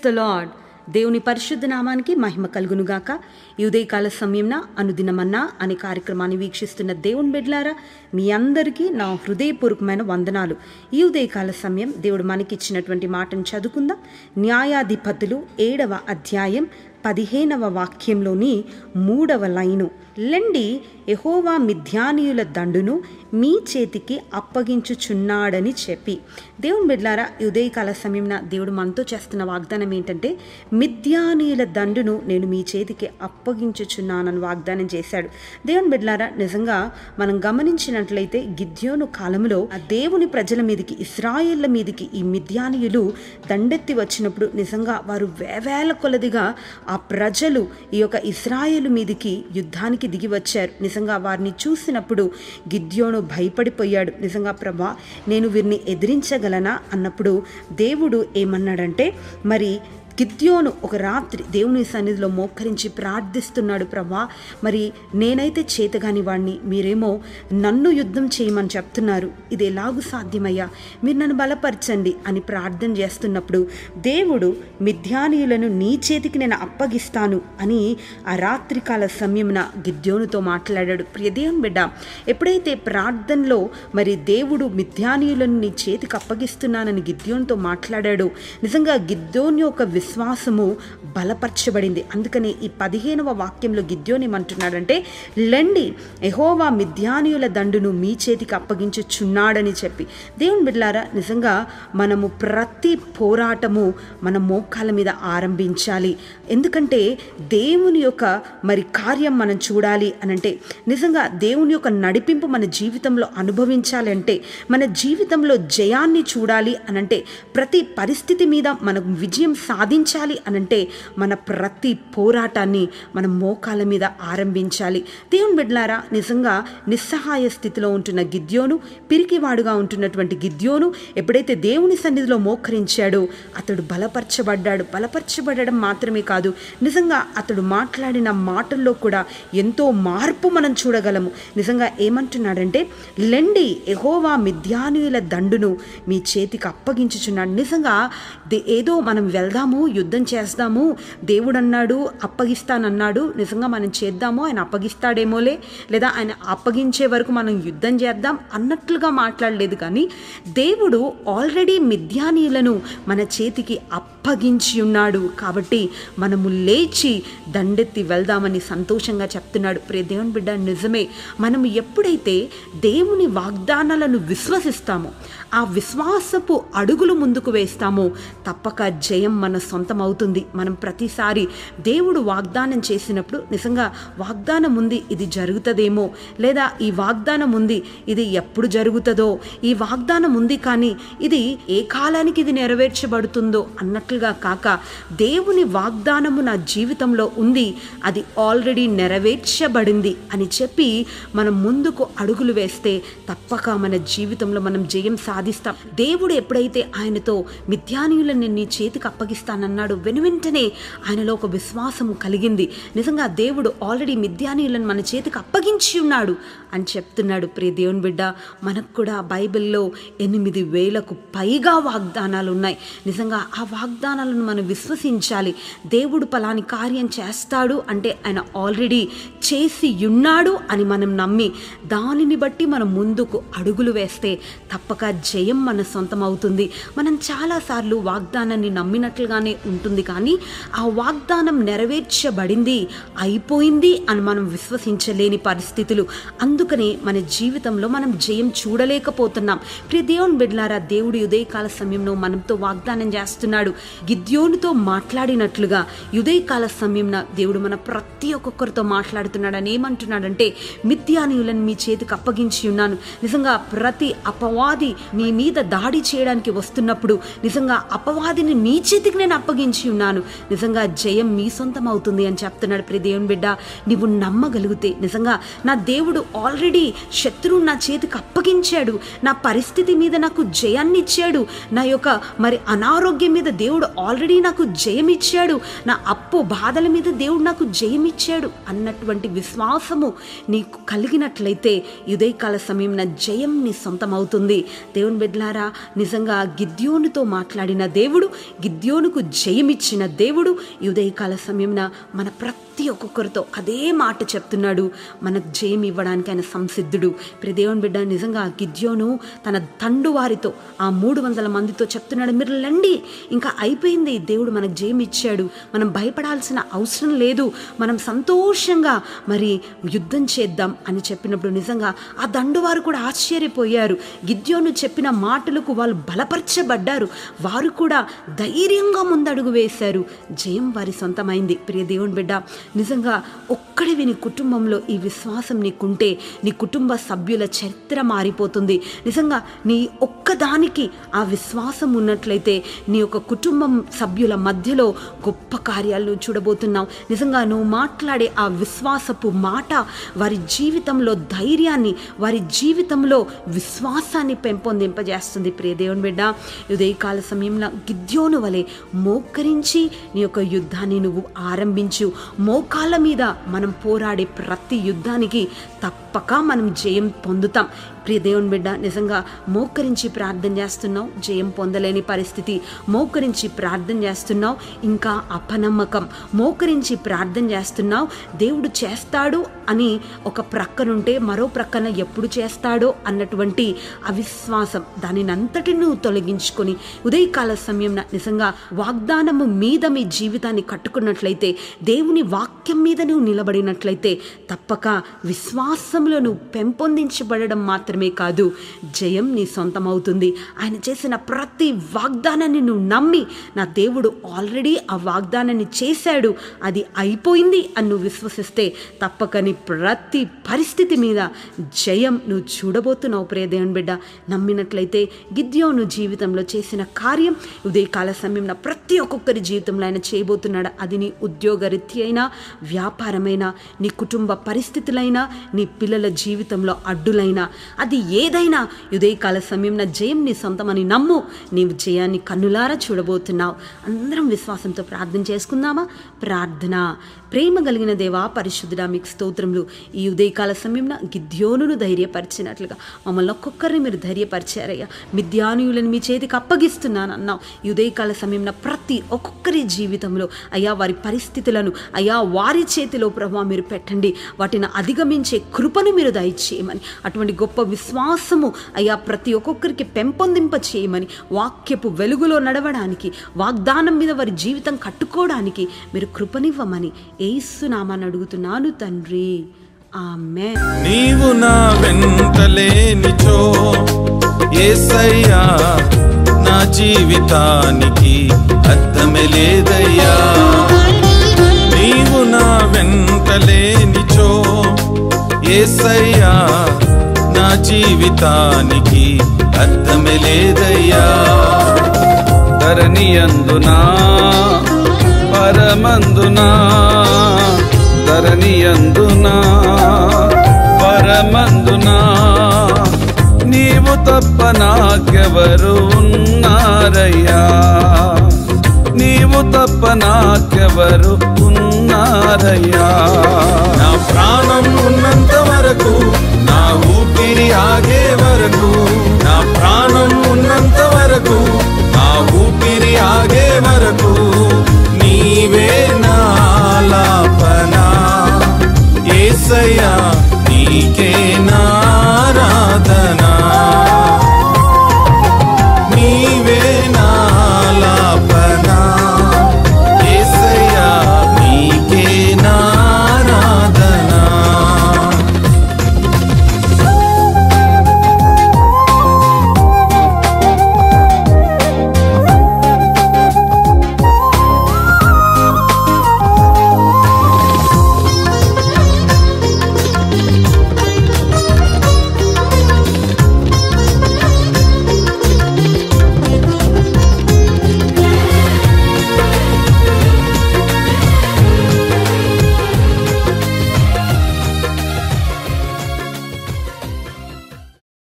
the lord దేవుని పరిశుద్ధ నామానికి మహిమ కలుగునుగాక ఈ ఉదయకాల సమయంన అనుదినమన్నా అనే కార్యక్రమాన్ని వీక్షిస్తున్న దేవుని బిడ్లారా మీ అందరికీ నా హృదయపూర్వకమైన వందనాలు ఈ ఉదయకాల సమయం దేవుడు మనకిచ్చినటువంటి మాటను చదువుకుందాం న్యాయాధిపతులు ఏడవ అధ్యాయం పదిహేనవ వాక్యంలోని మూడవ లైను లెండి యహోవా మిథ్యానీయుల దండును మీ చేతికి అప్పగించుచున్నాడని చెప్పి దేవుని బిడ్లారా ఈ ఉదయకాల సమయంన దేవుడు మనతో చేస్తున్న వాగ్దానం ఏంటంటే మిథ్యానీయుల దండును నేను మీ చేతికి అప్పగించుచున్నానని వాగ్దానం చేశాడు దేవుని బిడ్లారా నిజంగా మనం గమనించినట్లయితే గిద్యోను కాలంలో ఆ దేవుని ప్రజల మీదకి ఇస్రాయేళ్ల మీదకి ఈ మిథ్యానీయులు దండెత్తి వచ్చినప్పుడు నిజంగా వారు వేవేల కొలదిగా ఆ ప్రజలు ఈ యొక్క ఇస్రాయేలు మీదకి యుద్ధానికి దిగి వచ్చారు నిజంగా వారిని చూసినప్పుడు గిద్యోను భయపడిపోయాడు నిజంగా ప్రభా నేను వీరిని ఎదిరించగలనా అన్నప్పుడు దేవుడు ఏమన్నాడంటే మరి గిద్యోను ఒక రాత్రి దేవుని సన్నిధిలో మోకరించి ప్రార్థిస్తున్నాడు ప్రభా మరి నేనైతే చేతగాని వాడిని మీరేమో నన్ను యుద్ధం చేయమని చెప్తున్నారు ఇది ఎలాగూ సాధ్యమయ్యా మీరు నన్ను బలపరచండి అని ప్రార్థన చేస్తున్నప్పుడు దేవుడు మిథ్యానీయులను నీ చేతికి నేను అప్పగిస్తాను అని ఆ రాత్రికాల సమయమున గిద్యోనుతో మాట్లాడాడు ప్రియదేవన్ బిడ్డ ఎప్పుడైతే ప్రార్థనలో మరి దేవుడు మిథ్యానీయులను నీ చేతికి అప్పగిస్తున్నానని గిద్యోనుతో మాట్లాడాడు నిజంగా గిద్యోని యొక్క విశ్వాసము బలపరచబడింది అందుకని ఈ పదిహేనవ వాక్యంలో గిద్యోని ఏమంటున్నాడంటే లెండి ఎహోవా మిథ్యానీయుల దండును మీ చేతికి అప్పగించుచున్నాడని చెప్పి దేవుని బిడ్లారా నిజంగా మనము ప్రతి పోరాటము మన మోకాల మీద ఆరంభించాలి ఎందుకంటే దేవుని యొక్క మరి కార్యం మనం చూడాలి అనంటే నిజంగా దేవుని యొక్క నడిపింపు మన జీవితంలో అనుభవించాలి అంటే మన జీవితంలో జయాన్ని చూడాలి అనంటే ప్రతి పరిస్థితి మీద మనకు విజయం సాధించాలి అనంటే మన ప్రతి పోరాటాన్ని మన మోకాల మీద ఆరంభించాలి దేవుని బిడ్లారా నిజంగా నిస్సహాయ స్థితిలో ఉంటున్న గిద్యోను పిరికివాడుగా ఉంటున్నటువంటి గిద్యోను ఎప్పుడైతే దేవుని సన్నిధిలో మోకరించాడో అతడు బలపరచబడ్డాడు బలపరచబడడం మాత్రమే కాదు నిజంగా అతడు మాట్లాడిన మాటల్లో కూడా ఎంతో మార్పు మనం చూడగలము నిజంగా ఏమంటున్నాడంటే లెండి ఎహోవా మిథ్యానుయుల దండును మీ చేతికి అప్పగించుచున్నాడు నిజంగా ఏదో మనం వెళ్దాము యుద్ధం చేద్దాము దేవుడు అన్నాడు అప్పగిస్తానన్నాడు నిజంగా మనం చేద్దాము ఆయన అప్పగిస్తాడేమోలే లేదా ఆయన అప్పగించే వరకు మనం యుద్ధం చేద్దాం అన్నట్లుగా మాట్లాడలేదు కానీ దేవుడు ఆల్రెడీ మిథ్యానీయులను మన చేతికి అప్పగించి ఉన్నాడు కాబట్టి మనము లేచి దండెత్తి వెళ్దామని సంతోషంగా చెప్తున్నాడు ప్రే దేవుని బిడ్డ నిజమే మనం ఎప్పుడైతే దేవుని వాగ్దానాలను విశ్వసిస్తామో ఆ విశ్వాసపు అడుగులు ముందుకు వేస్తామో తప్పక జయం మన సొంతం అవుతుంది మనం ప్రతిసారి దేవుడు వాగ్దానం చేసినప్పుడు నిజంగా వాగ్దానం ఉంది ఇది జరుగుతుందేమో లేదా ఈ వాగ్దానం ఉంది ఇది ఎప్పుడు జరుగుతుందో ఈ వాగ్దానం ఉంది కానీ ఇది ఏ కాలానికి ఇది నెరవేర్చబడుతుందో అన్నట్లుగా కాక దేవుని వాగ్దానము నా జీవితంలో ఉంది అది ఆల్రెడీ నెరవేర్చబడింది అని చెప్పి మనం ముందుకు అడుగులు వేస్తే తప్పక మన జీవితంలో మనం జయం సాధిస్తాం దేవుడు ఎప్పుడైతే ఆయనతో మిథ్యానీయులను నీ చేతికి అప్పగిస్తానన్నాడు వెను వెంటనే ఆయనలో ఒక విశ్వాసము కలిగింది నిజంగా దేవుడు ఆల్రెడీ మిథ్యానీయులను మన చేతికి అప్పగించి ఉన్నాడు అని చెప్తున్నాడు ప్రియ దేవుని బిడ్డ మనకు కూడా బైబిల్లో ఎనిమిది వేలకు పైగా వాగ్దానాలు ఉన్నాయి నిజంగా ఆ వాగ్దానాలను మనం విశ్వసించాలి దేవుడు పలాని కార్యం చేస్తాడు అంటే ఆయన ఆల్రెడీ చేసి ఉన్నాడు అని మనం నమ్మి దానిని బట్టి మనం ముందుకు అడుగులు వేస్తే తప్పక జయం మన సొంతం అవుతుంది మనం చాలాసార్లు వాగ్దానాన్ని నమ్మినట్లుగానే ఉంటుంది కానీ ఆ వాగ్దానం నెరవేర్చబడింది అయిపోయింది అని మనం విశ్వసించలేని పరిస్థితులు అందుకనే మన జీవితంలో మనం జయం చూడలేకపోతున్నాం ప్రియ దేవుని బిడ్లారా దేవుడు ఉదయకాల సమయంలో మనతో వాగ్దానం చేస్తున్నాడు గిద్యోనుతో మాట్లాడినట్లుగా ఉదయకాల సమయంన దేవుడు మన ప్రతి ఒక్కొక్కరితో మాట్లాడుతున్నాడని ఏమంటున్నాడంటే మిథ్యానీయులను మీ చేతికి అప్పగించి ఉన్నాను నిజంగా ప్రతి అపవాది మీ మీద దాడి చేయడానికి వస్తున్నప్పుడు నిజంగా అపవాదిని మీ చేతికి నేను అప్పగించి ఉన్నాను నిజంగా జయం మీ సొంతం అవుతుంది అని చెప్తున్నాడు ప్రియ దేవుని బిడ్డ నువ్వు నమ్మగలిగితే నిజంగా నా దేవుడు ఆల్రెడీ శత్రువు నా చేతికి అప్పగించాడు నా పరిస్థితి మీద నాకు జయాన్ని ఇచ్చాడు నా యొక్క మరి అనారోగ్యం మీద దేవుడు దేవుడు ఆల్రెడీ నాకు జయం ఇచ్చాడు నా అప్పు బాధల మీద దేవుడు నాకు జయం ఇచ్చాడు అన్నటువంటి విశ్వాసము నీకు కలిగినట్లయితే ఉదయకాల సమయం నా జయం నీ సొంతం అవుతుంది దేవుని బిడ్డలారా నిజంగా గిద్యోనుతో మాట్లాడిన దేవుడు గిద్యోనుకు జయమిచ్చిన దేవుడు ఈ ఉదయకాల సమయంన మన ప్రతి ఒక్కొక్కరితో అదే మాట చెప్తున్నాడు మనకు జయం ఇవ్వడానికి ఆయన సంసిద్ధుడు ప్రియ దేవుని బిడ్డ నిజంగా గిద్యోను తన తండు వారితో ఆ మూడు వందల మందితో చెప్తున్నాడు మీరు లండి ఇంకా అయిపోయింది దేవుడు మనకు జయం ఇచ్చాడు మనం భయపడాల్సిన అవసరం లేదు మనం సంతోషంగా మరి యుద్ధం చేద్దాం అని చెప్పినప్పుడు నిజంగా ఆ దండు వారు కూడా ఆశ్చర్యపోయారు గిద్యోను చెప్పిన మాటలకు వాళ్ళు బలపరచబడ్డారు వారు కూడా ధైర్యంగా ముందడుగు వేశారు జయం వారి సొంతమైంది ప్రియ దేవుని బిడ్డ నిజంగా ఒక్కడివి నీ కుటుంబంలో ఈ విశ్వాసం నీకుంటే నీ కుటుంబ సభ్యుల చరిత్ర మారిపోతుంది నిజంగా నీ ఒక్కదానికి ఆ విశ్వాసం ఉన్నట్లయితే నీ యొక్క కుటుంబం సభ్యుల మధ్యలో గొప్ప కార్యాలు నువ్వు చూడబోతున్నావు నిజంగా నువ్వు మాట్లాడే ఆ విశ్వాసపు మాట వారి జీవితంలో ధైర్యాన్ని వారి జీవితంలో విశ్వాసాన్ని పెంపొందింపజేస్తుంది ప్రియ దేవుని బిడ్డ ఉదయకాల సమయంలో గిద్యోను వలె మోకరించి నీ యొక్క యుద్ధాన్ని నువ్వు ఆరంభించు మోకాళ్ళ మీద మనం పోరాడే ప్రతి యుద్ధానికి తప్పక మనం జయం పొందుతాం ప్రియ దేవుని బిడ్డ నిజంగా మోకరించి ప్రార్థన చేస్తున్నావు జయం పొందలేని పరిస్థితి మోకరించి ప్రార్థన చేస్తున్నావు ఇంకా అపనమ్మకం మోకరించి ప్రార్థన చేస్తున్నావు దేవుడు చేస్తాడు అని ఒక ప్రక్కనుంటే మరో ప్రక్కన ఎప్పుడు చేస్తాడో అన్నటువంటి అవిశ్వాసం దానిని అంతటి నువ్వు తొలగించుకొని ఉదయకాల సమయం నిజంగా వాగ్దానము మీద మీ జీవితాన్ని కట్టుకున్నట్లయితే దేవుని వాక్యం మీద నువ్వు నిలబడినట్లయితే తప్పక విశ్వాసంలో నువ్వు పెంపొందించబడడం మాత్రమే కాదు జయం నీ సొంతమవుతుంది ఆయన చేసిన ప్రతి వాగ్దానాన్ని నువ్వు నమ్మి నా దేవుడు ఆల్రెడీ ఆ వాగ్దానాన్ని చేశాడు అది అయిపోయింది అని నువ్వు విశ్వసిస్తే తప్పక నీ ప్రతి పరిస్థితి మీద జయం నువ్వు చూడబోతున్నావు ప్రియ దేవుని బిడ్డ నమ్మినట్లయితే గిద్యోను జీవితంలో చేసిన కార్యం ఉదయకాల సమయంలో ప్రతి ఒక్కొక్కరి జీవితంలో ఆయన చేయబోతున్నాడు అది నీ ఉద్యోగరీత్య అయినా వ్యాపారమైనా నీ కుటుంబ పరిస్థితులైనా నీ పిల్లల జీవితంలో అడ్డులైనా అది ఏదైనా ఉదయకాల సమయంలో జయం నీ సొంతమని నమ్ము నీవు జయాన్ని కన్నులారా చూడబోతున్నావు అందరం విశ్వాసంతో ప్రార్థన చేసుకుందామా ప్రార్థన ప్రేమ కలిగిన దేవా పరిశుద్ధుడా మీకు స్తోత్రములు ఈ ఉదయకాల సమయంలో గిద్యోనును ధైర్యపరిచినట్లుగా మమ్మల్ని ఒక్కొక్కరిని మీరు ధైర్యపరిచారయ్యా మిథ్యానుయులను మీ చేతికి అప్పగిస్తున్నాను అన్నావు ఈ ఉదయకాల సమయంలో ప్రతి ఒక్కొక్కరి జీవితంలో అయ్యా వారి పరిస్థితులను అయ్యా వారి చేతిలో ప్రభావ మీరు పెట్టండి వాటిని అధిగమించే కృపను మీరు దయచేయమని అటువంటి గొప్ప విశ్వాసము అయ్యా ప్రతి ఒక్కొక్కరికి పెంపొందింప చేయమని వాక్యపు వెలుగులో నడవడానికి వాగ్దానం మీద వారి జీవితం కట్టుకోవడానికి మీరు కృపనివ్వమని ఏసునామాన్ని అడుగుతున్నాను తండ్రి ఆమె నీవు నా వెంటలేనిచో ఏసయ్యా నా జీవితానికి అర్థమే లేదయ్యా నీవు నా వెంటలేనిచో ఏసయ్యా నా జీవితానికి అర్థమే లేదయ్యా ధరణియందునా పరమందునా ధరణియందునా పరమందునా నీవు తప్ప నాకెవరు ఉన్నారయ్యా నీవు తప్ప నాకెవరు ఉన్నారయ్యా నా ప్రాణం ఉన్నంత